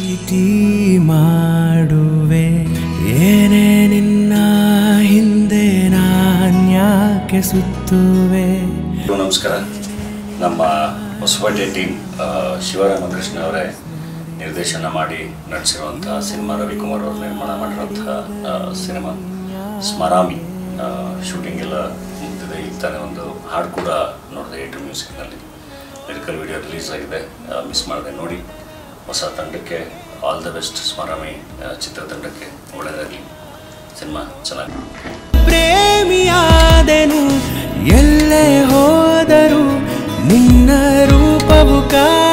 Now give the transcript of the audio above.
ಪ್ರೀತಿ ಮಾಡುವೆ ಏನೇ ನಿನ್ನ ಹಿಂದೆ ನಾನ್ಯಾಕೆ ಸುತ್ತುವೆ ಎಲ್ರಿಗೂ ನಮಸ್ಕಾರ ನಮ್ಮ ಹೊಸಪೇಟೆ ಟೀಮ್ ಶಿವರಾಮಕೃಷ್ಣ ಅವರೇ ನಿರ್ದೇಶನ ಮಾಡಿ ನಟಿಸಿರುವಂಥ ಸಿನಿಮಾ ರವಿಕುಮಾರ್ ಅವರು ನಿರ್ಮಾಣ ಮಾಡಿರುವಂಥ ಆ, ಸಿನಿಮಾ ಸ್ಮರಾಮಿ ಶೂಟಿಂಗ್ ಎಲ್ಲ ಮುಗ್ದಿದೆ ಈಗ ತಾನೇ ಒಂದು ಹಾಡು ಕೂಡ ನೋಡಿದೆ ಏಟು ಮ್ಯೂಸಿಕ್ನಲ್ಲಿ ಲಿರಿಕಲ್ ವಿಡಿಯೋ ರಿಲೀಸ್ ಆಗಿದೆ ಮಿಸ್ ಮಾಡಿದೆ ನೋಡಿ ಹೊಸ ತಂಡಕ್ಕೆ ಆಲ್ ದ ಬೆಸ್ಟ್ ಸ್ಮರಾಮಿ ಆ, ಚಿತ್ರತಂಡಕ್ಕೆ ಒಳ್ಳೆಯದಾಗಲಿ ಸಿನಿಮಾ ಚೆನ್ನಾಗಿ ಪ್ರೇಮಿಯಾದೆನು ಎಲ್ಲೇ ಹೋದರು ನಿನ್ನ ರೂಪವು ಕಾ